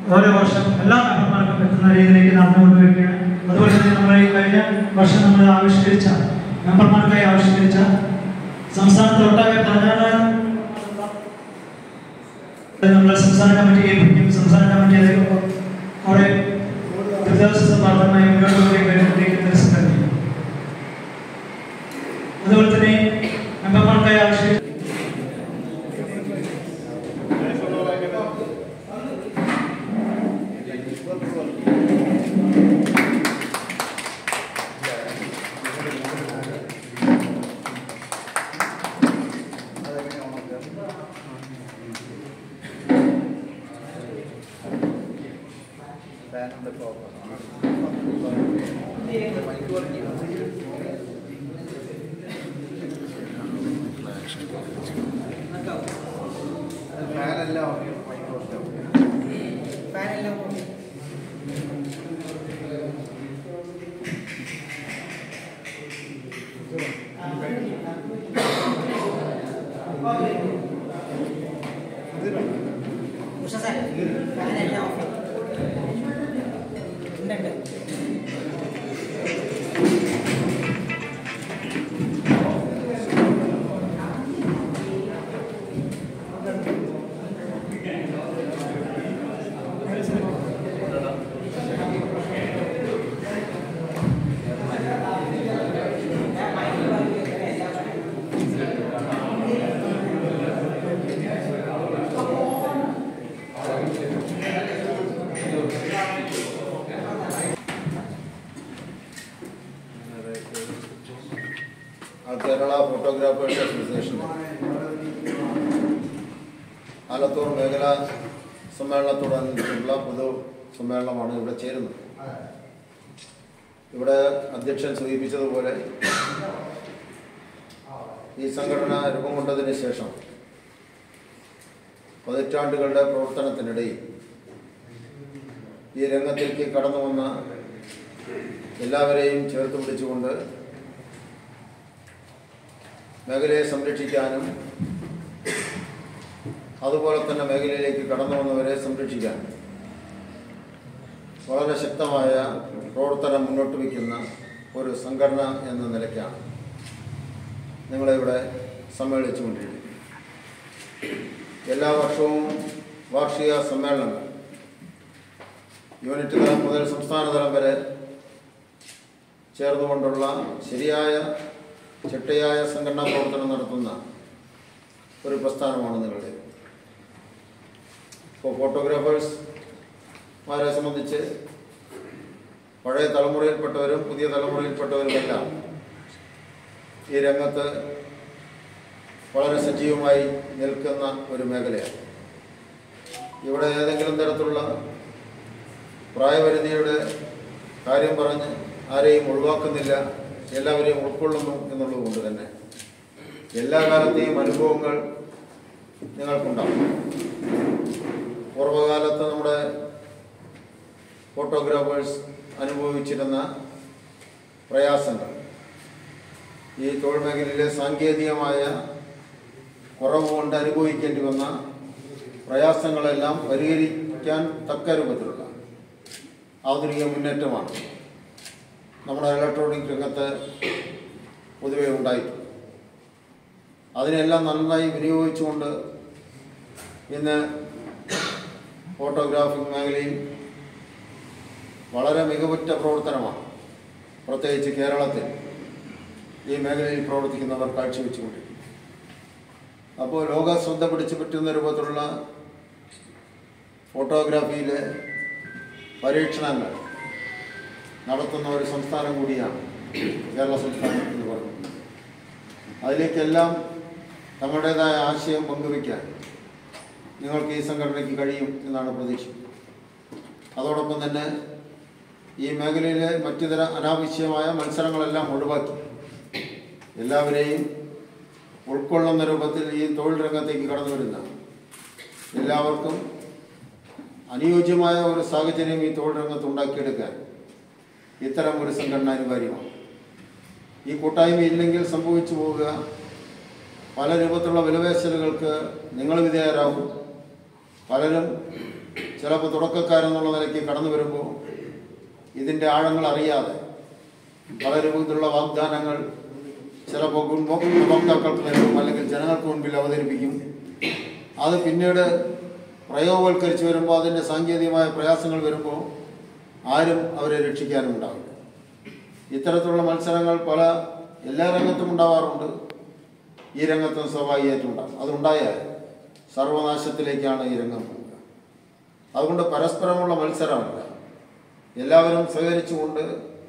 ഓരോ വർഷം എല്ലാ മെമ്പർമാർക്കും എത്തുന്ന രീതിയിലേക്ക് നടന്നുകൊണ്ടിരിക്കുകയാണ് അതുപോലെ തന്നെ നമ്മൾ ഈ കഴിഞ്ഞ വർഷം നമ്മൾ ആവിഷ്കരിച്ച മെമ്പർമാർക്കായി ആവിഷ്കരിച്ച സംസ്ഥാനത്തൊട്ടാകെ പതിനാറാം നമ്മുടെ സംസ്ഥാന കമ്മിറ്റി ഏൽപ്പിക്കും സംസ്ഥാന കമ്മിറ്റി അത് അവിടെ ദുരിതാശ്വാസ പ്രവർത്തനമായി മുന്നോട്ട് പോയി വരുന്നതിലേക്ക് സംഘടന അതുപോലെ തന്നെ മെമ്പർമാർക്കായി ആവിഷ്കരിച്ച ആ കേരള ഫോട്ടോഗ്രാഫേഴ്സ് അസോസിയേഷൻ ആലത്തൂർ മേഖലാ സമ്മേളനത്തോടനുബന്ധിച്ചുള്ള പൊതു സമ്മേളനമാണ് ഇവിടെ ചേരുന്നത് ഇവിടെ അധ്യക്ഷൻ സൂചിപ്പിച്ചതുപോലെ ഈ സംഘടന രൂപം കൊണ്ടതിന് ശേഷം പതിറ്റാണ്ടുകളുടെ പ്രവർത്തനത്തിനിടയിൽ ഈ രംഗത്തേക്ക് കടന്നു വന്ന എല്ലാവരെയും ചേർത്ത് പിടിച്ചുകൊണ്ട് മേഖലയെ സംരക്ഷിക്കാനും അതുപോലെ തന്നെ മേഖലയിലേക്ക് കടന്നു വന്നവരെ സംരക്ഷിക്കാൻ വളരെ ശക്തമായ പ്രവർത്തനം മുന്നോട്ട് വയ്ക്കുന്ന ഒരു സംഘടന എന്ന നിലയ്ക്കാണ് നിങ്ങളെ ഇവിടെ സമ്മേളിച്ചുകൊണ്ടിരിക്കുന്നത് എല്ലാ വർഷവും വാർഷിക സമ്മേളനങ്ങൾ യൂണിറ്റ് തലം മുതൽ സംസ്ഥാന തലം വരെ ചേർന്നുകൊണ്ടുള്ള ശരിയായ ചിട്ടയായ സംഘടനാ പ്രവർത്തനം നടത്തുന്ന ഒരു പ്രസ്ഥാനമാണ് നിങ്ങളുടെ ഇപ്പോൾ ഫോട്ടോഗ്രാഫേഴ്സ് മാരെ സംബന്ധിച്ച് പഴയ തലമുറയിൽപ്പെട്ടവരും പുതിയ തലമുറയിൽപ്പെട്ടവരുമെല്ലാം ഈ രംഗത്ത് വളരെ സജീവമായി നിൽക്കുന്ന ഒരു മേഖലയാണ് ഇവിടെ ഏതെങ്കിലും തരത്തിലുള്ള പ്രായപരിധിയുടെ കാര്യം പറഞ്ഞ് ആരെയും ഒഴിവാക്കുന്നില്ല എല്ലാവരെയും ഉൾക്കൊള്ളുന്നു എന്നുള്ളത് കൊണ്ട് തന്നെ എല്ലാ കാലത്തെയും അനുഭവങ്ങൾ നിങ്ങൾക്കുണ്ടാവും പൂർവ്വകാലത്ത് നമ്മുടെ ഫോട്ടോഗ്രാഫേഴ്സ് അനുഭവിച്ചിരുന്ന പ്രയാസങ്ങൾ ഈ തൊഴിൽ മേഖലയിലെ സാങ്കേതികമായ കുറവ് കൊണ്ട് അനുഭവിക്കേണ്ടി വന്ന പ്രയാസങ്ങളെല്ലാം പരിഹരിക്കാൻ തക്ക രൂപത്തിലുള്ള ആധുനിക മുന്നേറ്റമാണ് നമ്മുടെ ഇലക്ട്രോണിക് രംഗത്ത് പൊതുവെ ഉണ്ടായിട്ടുള്ളത് അതിനെല്ലാം നന്നായി വിനിയോഗിച്ചുകൊണ്ട് ഇന്ന് ഫോട്ടോഗ്രാഫിക് മേഖലയിൽ വളരെ മികവുറ്റ പ്രവർത്തനമാണ് പ്രത്യേകിച്ച് കേരളത്തിൽ ഈ മേഖലയിൽ പ്രവർത്തിക്കുന്നവർ കാഴ്ചവെച്ചുകൊണ്ടിരിക്കും അപ്പോൾ ലോക ശ്രദ്ധ പിടിച്ചു പറ്റുന്ന രൂപത്തിലുള്ള ഫോട്ടോഗ്രാഫിയിലെ പരീക്ഷണങ്ങൾ നടത്തുന്ന ഒരു സംസ്ഥാനം കൂടിയാണ് കേരള സംസ്ഥാനം എന്ന് പറയുന്നത് അതിലേക്കെല്ലാം തങ്ങളുടേതായ ആശയം പങ്കുവയ്ക്കാൻ നിങ്ങൾക്ക് ഈ സംഘടനയ്ക്ക് കഴിയും എന്നാണ് പ്രതീക്ഷ അതോടൊപ്പം തന്നെ ഈ മേഖലയിലെ മറ്റു തര അനാവശ്യമായ മത്സരങ്ങളെല്ലാം ഒഴിവാക്കി എല്ലാവരെയും ഉൾക്കൊള്ളുന്ന രൂപത്തിൽ ഈ തൊഴിൽ രംഗത്തേക്ക് കടന്നു വരുന്ന എല്ലാവർക്കും അനുയോജ്യമായ ഒരു സാഹചര്യം ഈ തൊഴിൽ രംഗത്ത് ഉണ്ടാക്കിയെടുക്കാൻ ഇത്തരം ഒരു സംഘടന അനിവാര്യമാണ് ഈ കൂട്ടായ്മ ഇല്ലെങ്കിൽ സംഭവിച്ചു പോവുക പല രൂപത്തിലുള്ള വിലപേശലുകൾക്ക് നിങ്ങൾ വിധേയരാകും പലരും ചിലപ്പോൾ തുടക്കക്കാരെന്നുള്ള നിലയ്ക്ക് കടന്നു വരുമ്പോൾ ഇതിൻ്റെ ആഴങ്ങൾ അറിയാതെ പല രൂപത്തിലുള്ള വാഗ്ദാനങ്ങൾ ചിലപ്പോൾ ഗുണ- ഗുണഭോക്താക്കൾക്ക് നൽകും അല്ലെങ്കിൽ ജനങ്ങൾക്ക് മുൻപിൽ അവതരിപ്പിക്കും അത് പിന്നീട് പ്രയോഗവൽക്കരിച്ച് വരുമ്പോൾ അതിൻ്റെ സാങ്കേതികമായ പ്രയാസങ്ങൾ വരുമ്പോൾ ആരും അവരെ രക്ഷിക്കാനും ഉണ്ടാവില്ല ഇത്തരത്തിലുള്ള മത്സരങ്ങൾ പല എല്ലാ രംഗത്തും ഉണ്ടാവാറുണ്ട് ഈ രംഗത്തും സ്വാഭാവികമായിട്ടുണ്ടാകും അതുണ്ടായാൽ സർവനാശത്തിലേക്കാണ് ഈ രംഗം പോവുക അതുകൊണ്ട് പരസ്പരമുള്ള മത്സരമല്ല എല്ലാവരും സഹകരിച്ചുകൊണ്ട്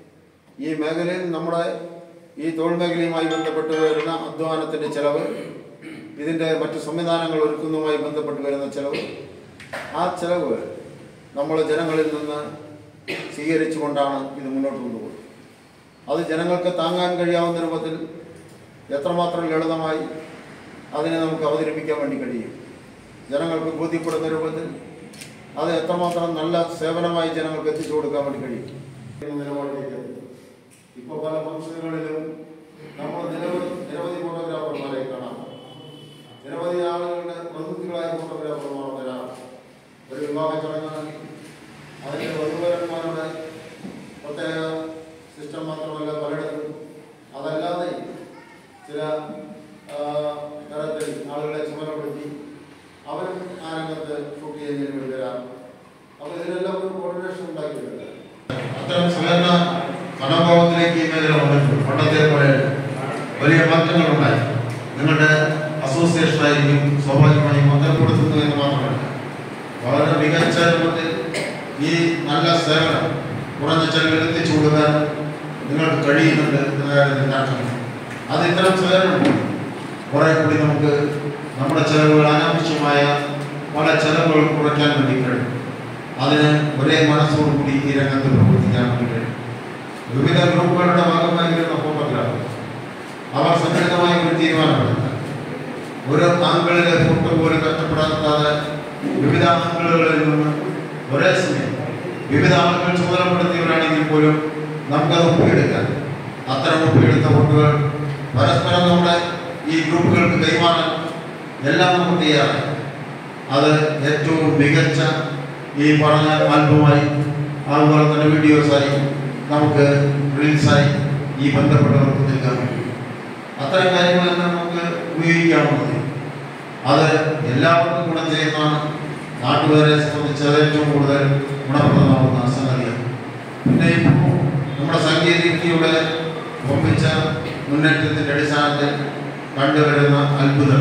ഈ മേഖലയിൽ നമ്മുടെ ഈ തൊഴിൽ മേഖലയുമായി ബന്ധപ്പെട്ട് വരുന്ന അധ്വാനത്തിൻ്റെ ചെലവ് ഇതിൻ്റെ മറ്റു സംവിധാനങ്ങൾ ഒരുക്കുന്നതുമായി ബന്ധപ്പെട്ട് വരുന്ന ചെലവ് ആ ചെലവ് നമ്മൾ ജനങ്ങളിൽ നിന്ന് സ്വീകരിച്ചുകൊണ്ടാണ് ഇത് മുന്നോട്ട് കൊണ്ടുപോകുന്നത് അത് ജനങ്ങൾക്ക് താങ്ങാൻ കഴിയാവുന്ന രൂപത്തിൽ എത്രമാത്രം ലളിതമായി അതിനെ നമുക്ക് അവതരിപ്പിക്കാൻ വേണ്ടി കഴിയും ജനങ്ങൾക്ക് ബോധ്യപ്പെടുന്ന രൂപത്തിൽ അത് എത്രമാത്രം നല്ല സേവനമായി ജനങ്ങൾക്ക് എത്തിച്ചു കൊടുക്കാൻ വേണ്ടി കഴിയും എന്ന നിലപാടിലേക്ക് എത്തി. ഇപ്പൊ പല ഫംഗ്ഷനുകളിലും നമ്മൾ നിരവധി നിരവധി ഫോട്ടോഗ്രാഫർമാരെ കാണാം നിരവധി ആളുകളുടെ പ്രതിനിധികളായ ഫോട്ടോഗ്രാഫർമാർ വരാം ഒരു വിവാഹ ചടങ്ങാണെങ്കിൽ അതിന്റെ വധുവരന്മാരുടെ പ്രത്യേക സിസ്റ്റം മാത്രമല്ല പലയിടത്തും അതല്ലാതെ ചില ആ, തരത്തിൽ ആളുകളെ ചുമതലപ്പെടുത്തി അവരും ആ രംഗത്ത് ഷൂട്ട് ചെയ്യുന്നതിന് വേണ്ടി വരാം അപ്പൊ ഇതിനെല്ലാം ഒരു കോർഡിനേഷൻ ഉണ്ടാക്കിയിട്ടുണ്ട് അത്തരം സഹകരണ മനോഭാവത്തിലേക്ക് ഈ മേഖല വന്നിട്ടുണ്ട് പണ്ടത്തെ പോലെ വലിയ മാറ്റങ്ങൾ ഉണ്ടായി നിങ്ങളുടെ അസോസിയേഷൻ ആയിരിക്കും സ്വാഭാവികമായും മന്ത്രപ്പെടുത്തുന്നു എന്ന് മാത്രമല്ല വളരെ മികച്ച രൂപത്തിൽ ഈ നല്ല സേവനം കുറഞ്ഞ ചെലവിൽ എത്തിച്ചു കൊടുക്കാൻ നിങ്ങൾക്ക് കഴിയുന്നുണ്ട് എന്ന കാര്യത്തിൽ ഞാൻ കാണുന്നു. അത് ഇത്തരം സേവനമുണ്ട് കുറെ കൂടി നമുക്ക് നമ്മുടെ ചെലവുകൾ അനാവശ്യമായ പല ചെലവുകൾ കുറയ്ക്കാൻ വേണ്ടി കഴിയും അതിന് ഒരേ മനസ്സോടുകൂടി ഈ രംഗത്ത് പ്രവർത്തിക്കാൻ വേണ്ടി കഴിയും വിവിധ ഗ്രൂപ്പുകളുടെ ഭാഗമായി വരുന്ന ഫോട്ടോഗ്രാഫർ അവർ സംഘടിതമായി ഒരു തീരുമാനമെടുക്കുക ഒരു ആംഗിളിലെ ഫോട്ടോ പോലും കഷ്ടപ്പെടാതെ വിവിധ ആംഗിളുകളിൽ നിന്ന് ഒരേ സമയം വിവിധ ആളുകൾ ചുമതലപ്പെടുത്തിയവരാണെങ്കിൽ പോലും നമുക്കത് ഒപ്പിയെടുക്കാൻ അത്തരം ഒപ്പിയെടുത്ത ഫോട്ടോകൾ പരസ്പരം നമ്മുടെ ഈ ഗ്രൂപ്പുകൾക്ക് കൈമാറാൻ എല്ലാം നമുക്ക് തയ്യാറായി അത് ഏറ്റവും മികച്ച ഈ പറഞ്ഞ ആൽബമായി അതുപോലെ തന്നെ വീഡിയോസായി നമുക്ക് റീൽസായി ഈ ബന്ധപ്പെട്ടവർക്ക് നൽകാൻ കഴിയും അത്തരം കാര്യങ്ങളെല്ലാം നമുക്ക് ഉപയോഗിക്കാവുന്നത് അത് എല്ലാവർക്കും ഗുണം ചെയ്യുന്നതാണ് നാട്ടുകാരെ സംബന്ധിച്ച് അത് ഏറ്റവും കൂടുതൽ ഗുണപ്രദമാകുന്ന സംഗതിയാണ് പിന്നെ ഇപ്പോൾ നമ്മുടെ സാങ്കേതിക വിദ്യയുടെ ഒപ്പിച്ച മുന്നേറ്റത്തിൻ്റെ അടിസ്ഥാനത്തിൽ കണ്ടുവരുന്ന അത്ഭുതം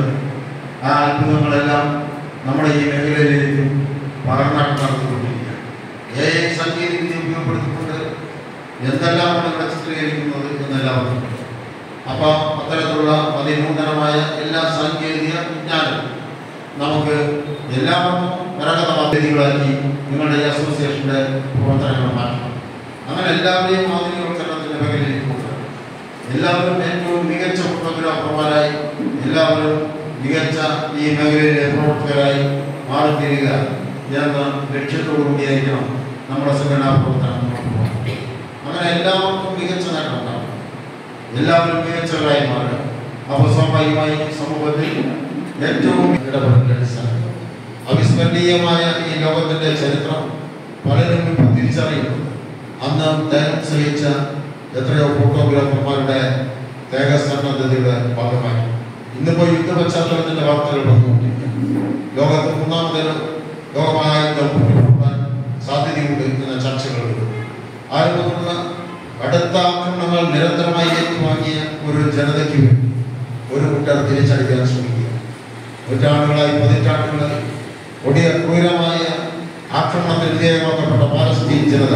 ആ അത്ഭുതങ്ങളെല്ലാം നമ്മുടെ ഈ മേഖലയിലേക്ക് പകർന്നാട്ടം നടത്തിക്കൊണ്ടിരിക്കുകയാണ് എ ഐ സാങ്കേതിക വിദ്യ ഉപയോഗപ്പെടുത്തിക്കൊണ്ട് എന്തെല്ലാമാണ് ഇവിടെ ചിത്രീകരിക്കുന്നത് എന്നെല്ലാവർക്കും അറിയാം. അപ്പോൾ അത്തരത്തിലുള്ള അതിനൂതനമായ എല്ലാ സാങ്കേതിക വിജ്ഞാനവും നമുക്ക് എല്ലാവർക്കും കരകത പദ്ധതികളാക്കി നിങ്ങളുടെ ഈ അസോസിയേഷന്റെ പ്രവർത്തനങ്ങൾ മാറ്റണം അങ്ങനെ എല്ലാവരെയും ആധുനികവൽക്കരണത്തിന്റെ മേഖലയിലേക്ക് കൊണ്ടുവരണം എല്ലാവരും ഏറ്റവും മികച്ച ഫോട്ടോഗ്രാഫർമാരായി എല്ലാവരും മികച്ച ഈ മേഖലയിലെ പ്രവർത്തകരായി മാറിത്തീരുക എന്ന ലക്ഷ്യത്തോടു കൂടിയായിരിക്കണം നമ്മുടെ സംഘടനാ പ്രവർത്തനം മുന്നോട്ട് പോകുന്നത് അങ്ങനെ എല്ലാവർക്കും മികച്ച നേട്ടം ഉണ്ടാവും എല്ലാവരും മികച്ചവരായി മാറുക അപ്പോൾ സ്വാഭാവികമായി സമൂഹത്തിൽ ഏറ്റവും ഇടപെടൽ അടിസ്ഥാനം അവിസ്മരണീയമായ ഈ ലോകത്തിന്റെ ചരിത്രം പലരും ഇപ്പോൾ തിരിച്ചറിയുന്നു അന്ന് ത്യാഗം സഹിച്ച എത്രയോ ഫോട്ടോഗ്രാഫർമാരുടെ ത്യാഗസന്നദ്ധതയുടെ ഭാഗമായി ഇന്നിപ്പോ യുദ്ധ പശ്ചാത്തലത്തിന്റെ വാർത്തകൾ വന്നുകൊണ്ടിരിക്കുന്നു ലോകത്ത് മൂന്നാമതൊരു ലോകമഹായുദ്ധം പൊട്ടിപ്പൊട്ടാൻ സാധ്യതയുണ്ട് എന്ന ചർച്ചകൾ വരുന്നു ആരംഭത്തിലുള്ള കടുത്ത ആക്രമണങ്ങൾ നിരന്തരമായി ഏറ്റുവാങ്ങിയ ഒരു ജനതയ്ക്ക് വേണ്ടി ഒരു കൂട്ടർ തിരിച്ചടിക്കാൻ ശ്രമിക്കുക നൂറ്റാണ്ടുകളായി പതിറ്റാണ്ടുകളായി കൊടിയ ക്രൂരമായ ആക്രമണത്തിന് വിധേയമാക്കപ്പെട്ട പാലസ്തീൻ ജനത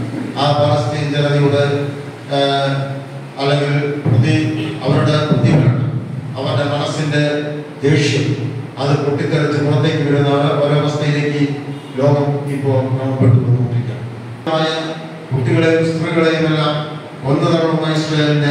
ആ പാലസ്തീൻ ജനതയുടെ ആ, അല്ലെങ്കിൽ പ്രതി അവരുടെ ബുദ്ധിമുട്ട് അവരുടെ മനസ്സിന്റെ ദേഷ്യം അത് പൊട്ടിത്തെറിച്ച് പുറത്തേക്ക് വരുന്ന ഒരു- ഒരവസ്ഥയിലേക്ക് ലോകം ഇപ്പോൾ ക്രമപ്പെട്ടു വന്നുകൊണ്ടിരിക്കുകയാണ് കുട്ടികളെയും സ്ത്രീകളെയും എല്ലാം കൊന്നു തള്ളുന്ന ഇസ്രായേലിന്റെ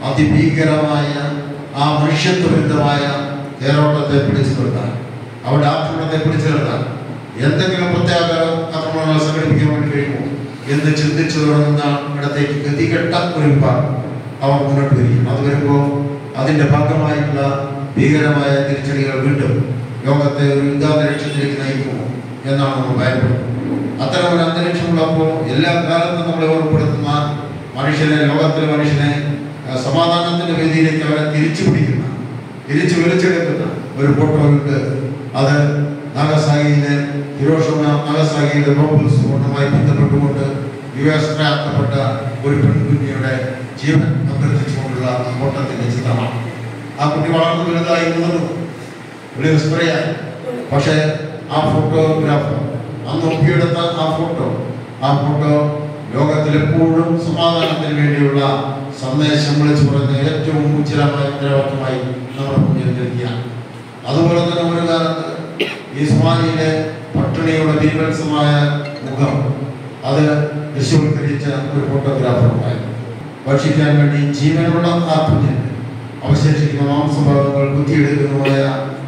അതിഭീകരമായ ആ മനുഷ്യത്വവിരുദ്ധമായ തേരോട്ടത്തെ പിടിച്ചു നിർത്താൻ അവരുടെ ആക്രമണത്തെ പിടിച്ചു നിർത്താൻ എന്തെങ്കിലും പ്രത്യേക ആക്രമണങ്ങൾ സംഘടിപ്പിക്കാൻ വേണ്ടി കഴിയുമോ എന്ന് ചിന്തിച്ചു തുടങ്ങുന്ന ഇടത്തേക്ക് ഗതികെട്ട ഒരു വിഭാഗം അവർ മുന്നോട്ട് വരികയും അത് വരുമ്പോൾ അതിന്റെ ഭാഗമായിട്ടുള്ള ഭീകരമായ തിരിച്ചടികൾ വീണ്ടും ലോകത്തെ ഒരു യുദ്ധാന്തരീക്ഷത്തിലേക്ക് നയിക്കുമോ എന്നാണ് നമ്മൾ ഭയപ്പെടുന്നത് അത്തരം ഒരു അന്തരീക്ഷമുള്ളപ്പോൾ എല്ലാ കാലത്തും നമ്മളെ ഓർമ്മപ്പെടുത്തുന്ന മനുഷ്യനെ ലോകത്തിലെ മനുഷ്യനെ ആ, സമാധാനത്തിന്റെ വേദിയിലേക്ക് അവരെ തിരിച്ചു പിടിക്കുന്ന തിരിച്ചു വലിച്ചെടുക്കുന്ന ഒരു ഫോട്ടോ ഉണ്ട് അത് നാഗസായിയിലെ ഹിരോഷമ നാഗസായിയുടെ നോബൽ സ്ഫോടനവുമായി ബന്ധപ്പെട്ടുകൊണ്ട് വിവേചനയാക്കപ്പെട്ട ഒരു പെൺകുഞ്ഞിയുടെ ജീവൻ അഭ്യർത്ഥിച്ചുകൊണ്ടുള്ള ഫോട്ടോത്തിന്റെ ചിത്രമാണ് ആ കുട്ടി വളർന്നു വലുതായി മുതിർന്നു ഒരു സ്പ്രേയായി പക്ഷേ ആ ഫോട്ടോഗ്രാഫർ അന്ന് ഒപ്പിയെടുത്ത ആ ഫോട്ടോ ആ ഫോട്ടോ ലോകത്തിൽ എപ്പോഴും സമാധാനത്തിന് വേണ്ടിയുള്ള സന്ദേശം വിളിച്ചു പറയുന്ന ഏറ്റവും ഉച്ചിരമായ ഉത്തരവാദിത്തമായി നമ്മുടെ മുന്നിൽ നിൽക്കുകയാണ് അതുപോലെ തന്നെ ഒരു കാലത്ത് ഈ സോമാലിയിലെ പട്ടിണിയുടെ ഭീഭത്സമായ മുഖം അത് ദൃശ്യവൽക്കരിച്ച ഒരു ഫോട്ടോഗ്രാഫർ ഉണ്ടായിരുന്നു ഭക്ഷിക്കാൻ വേണ്ടി ജീവനുള്ള ആ കുഞ്ഞിന് അവശേഷിക്കുന്ന മാംസഭാഗങ്ങൾ കുത്തിയെടുക്കുന്നതുമായ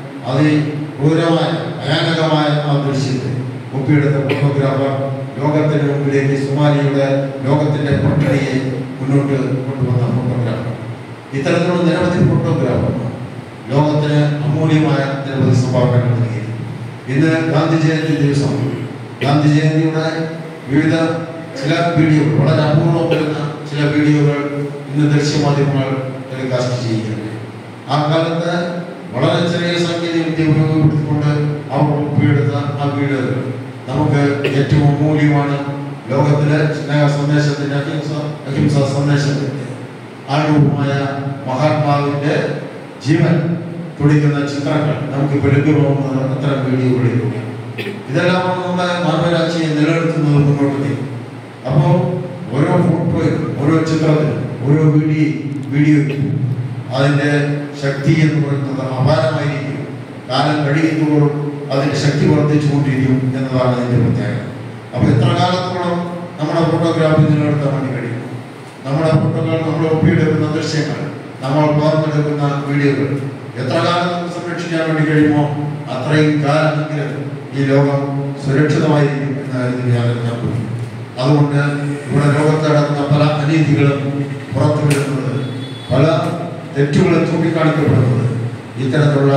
അതിക്രൂരമായ ഭയാനകമായ ആ ദൃശ്യത്തെ ഒപ്പിയെടുത്ത ഫോട്ടോഗ്രാഫർ ലോകത്തിന് മുമ്പിലേക്ക് സോമാലിയുടെ ലോകത്തിന്റെ പട്ടിണിയെ മുന്നോട്ട് കൊണ്ടുവന്ന ഫോട്ടോഗ്രാഫർ ഇത്തരത്തിലുള്ള നിരവധി ഫോട്ടോഗ്രാഫർമാർ ലോകത്തിന് അമൂല്യമായ നിരവധി സംഭാവനകൾ നൽകി ഇന്ന് ഗാന്ധി ജയന്തി ദിവസം ഗാന്ധി ജയന്തിയുടെ വിവിധ ചില വീഡിയോകൾ വളരെ അപൂർവം വരുന്ന ചില വീഡിയോകൾ ഇന്ന് ദൃശ്യമാധ്യമങ്ങൾ ടെലികാസ്റ്റ് ചെയ്യുകയാണ് ആ കാലത്ത് വളരെ ചെറിയ സാങ്കേതിക വിദ്യ ഉപയോഗപ്പെടുത്തിക്കൊണ്ട് അവർ ഒപ്പിയെടുത്ത ആ വീഡിയോകൾ നമുക്ക് ഏറ്റവും അമൂല്യമാണ് ലോകത്തിലെ സ്നേഹ സന്ദേശത്തിന്റെ അഹിംസ അഹിംസ സന്ദേശത്തിന്റെ ആരൂപമായ മഹാത്മാവിന്റെ ജീവൻ തുടിക്കുന്ന ചിത്രങ്ങൾ നമുക്ക് ലഭ്യമാകുന്നത് അത്തരം വീഡിയോകളിലൂടെ ഇതെല്ലാം നമ്മുടെ മാനവരാശിയെ നിലനിർത്തുന്നത് മുന്നോട്ട് നീങ്ങും അപ്പോൾ ഓരോ ഫോട്ടോയും ഓരോ ചിത്രത്തിനും ഓരോ വീഡിയോ വീഡിയോയ്ക്കും അതിൻ്റെ ശക്തി എന്ന് പറയുന്നത് അപാരമായിരിക്കും കാലം കഴിയുമ്പോൾ അതിൻ്റെ ശക്തി വർദ്ധിച്ചുകൊണ്ടിരിക്കും എന്നതാണ് അതിൻ്റെ പ്രത്യേകത അപ്പോൾ എത്ര കാലത്തോളം നമ്മുടെ ഫോട്ടോഗ്രാഫി നിലനിർത്താൻ വേണ്ടി കഴിയും നമ്മുടെ ഫോട്ടോകൾ നമ്മൾ ഒപ്പിയെടുക്കുന്ന ദൃശ്യങ്ങൾ നമ്മൾ പകർന്നെടുക്കുന്ന വീഡിയോകൾ എത്ര കാലം നമുക്ക് സംരക്ഷിക്കാൻ വേണ്ടി കഴിയുമോ അത്രയും കാലമെങ്കിലും ഈ ലോകം സുരക്ഷിതമായിരിക്കും എന്നായിരുന്നു ഞാൻ കരുതുന്നത് അതുകൊണ്ട് ഇവിടെ ലോകത്ത് നടക്കുന്ന പല അനീതികളും പുറത്തു വരുന്നത് പല തെറ്റുകളും ചൂണ്ടിക്കാണിക്കപ്പെടുന്നത് ഇത്തരത്തിലുള്ള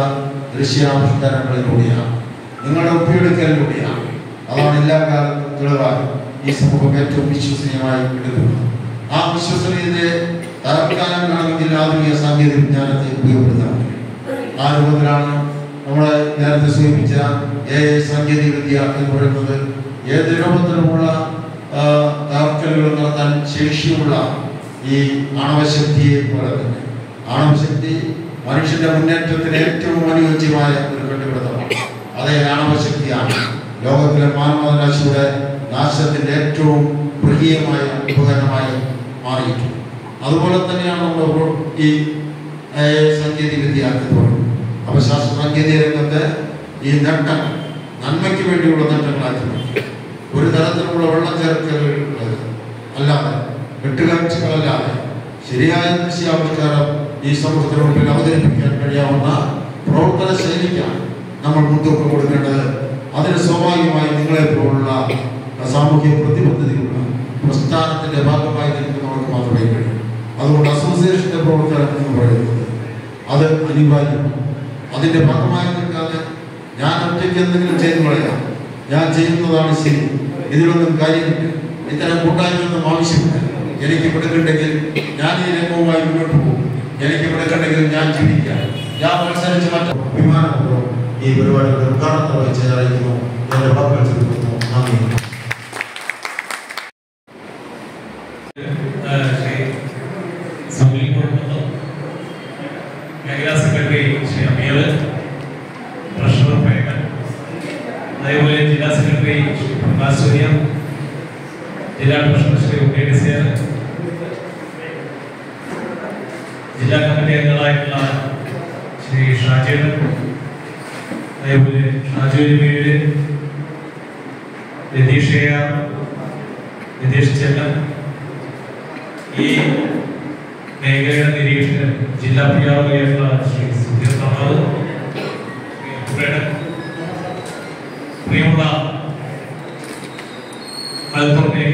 ദൃശ്യാവിഷ്കാരങ്ങളിലൂടെയാണ് നിങ്ങളുടെ ഒപ്പിയെടുക്കലിലൂടെയാണ് അതാണ് എല്ലാ കാലത്തും തെളിവായി ഈ സമൂഹം ഏറ്റവും വിശ്വസനീയമായി എടുക്കുന്നത് ആ വിശ്വസനീയതയെ തകർക്കാനും വേണമെങ്കിൽ ആധുനിക സാങ്കേതിക വിജ്ഞാനത്തെ ഉപയോഗപ്പെടുത്താൻ കഴിയും ആ രൂപത്തിലാണ് നമ്മളെ നേരത്തെ സൂചിപ്പിച്ച എ ഐ സാങ്കേതിക വിദ്യ എന്ന് പറയുന്നത് ഏത് രൂപത്തിലുമുള്ള ആ, തകർക്കലുകൾ നടത്താൻ ശേഷിയുള്ള ഈ ആണവശക്തിയെ പോലെ തന്നെ ആണവശക്തി മനുഷ്യന്റെ മുന്നേറ്റത്തിന് ഏറ്റവും അനുയോജ്യമായ ഒരു കണ്ടുപിടുത്തമാണ് അതേ ആണവശക്തിയാണ് ലോകത്തിലെ മാനവരാശിയുടെ നാശത്തിന്റെ ഏറ്റവും മൃഗീയമായ ഉപകരണമായി മാറിയിട്ടുള്ളത് അതുപോലെ തന്നെയാണ് നമ്മുടെ ഇപ്പോൾ ഈ ഏഹ്, സാങ്കേതിക വിദ്യ എന്ന് പറയുന്നത് അപ്പൊ ശാസ്ത്ര സാങ്കേതിക രംഗത്ത് ഈ നേട്ടങ്ങൾ നന്മയ്ക്ക് വേണ്ടിയുള്ള നേട്ടങ്ങളാക്കി മാറ്റി. ഒരു തരത്തിലുള്ള വെള്ളം ചേർക്കലുകൾ അല്ലാതെ വെട്ടുകാഴ്ചകളല്ലാതെ ശരിയായ ദൃശ്യാവിഷ്കാരം ഈ സമൂഹത്തിന് മുമ്പിൽ അവതരിപ്പിക്കാൻ കഴിയാവുന്ന പ്രവർത്തന ശൈലിക്കാണ് നമ്മൾ മുൻതൂക്കം കൊടുക്കേണ്ടത് അതിന് സ്വാഭാവികമായി നിങ്ങളെ പോലുള്ള സാമൂഹിക പ്രതിബദ്ധതയുള്ള പ്രസ്ഥാനത്തിന്റെ ഭാഗമായി നിൽക്കുന്നവർക്ക് മാത്രമേ കഴിയൂ അതുകൊണ്ട് അസോസിയേഷന്റെ പ്രവർത്തനം എന്ന് പറയുന്നത് അത് അനിവാര്യമാണ് അതിന്റെ ഭാഗമായി നിൽക്കാതെ ഞാൻ ഒറ്റയ്ക്ക് എന്തെങ്കിലും ചെയ്തു കളയാം ഞാൻ ചെയ്യുന്നതാണ് ശരി ഇതിലൊന്നും കാര്യമില്ല ഇത്തരം കൂട്ടായ്മയൊന്നും ആവശ്യമില്ല എനിക്ക് വിടുന്നുണ്ടെങ്കിൽ ഞാൻ ഈ രംഗവുമായി മുന്നോട്ട് പോകും എനിക്ക് വിടുന്നുണ്ടെങ്കിൽ ഞാൻ ജീവിക്കാം ഞാൻ മത്സരിച്ച് മറ്റ അഭിമാനപൂർവ്വം ഈ പരിപാടിയുടെ ഉദ്ഘാടനം നിർവഹിച്ച് അറിയിക്കുന്നു എന്റെ വാക്കുകൾ ചുരുക്കുന്നു നന്ദി ശ്രീ സുനിൽ കുറുമ്പത്ത് മേഖലാ സെക്രട്ടറി ശ്രീ അമീർ ട്രഷറർ പ്രേമൻ അതേപോലെ ജില്ലാ സെക്രട്ടറി ശ്രീ പ്രകാശ് സൂര്യ ജില്ലാ ട്രഷറർ ശ്രീ ഉദയസേൻ ജില്ലാ കമ്മിറ്റി അംഗങ്ങളായിട്ടുള്ള ശ്രീ ഷാജേടൻ അതേപോലെ ഷാജു വീട് രതീഷ് രതീഷ് ചെല്ലൻ ഈ മേഖലയുടെ നിരീക്ഷകൻ ജില്ലാ പിയാറുകയായിട്ടുള്ള ശ്രീ സുധീർ പ്രസാദ് പ്രിയമുള്ള മലപ്പുറം മേഖല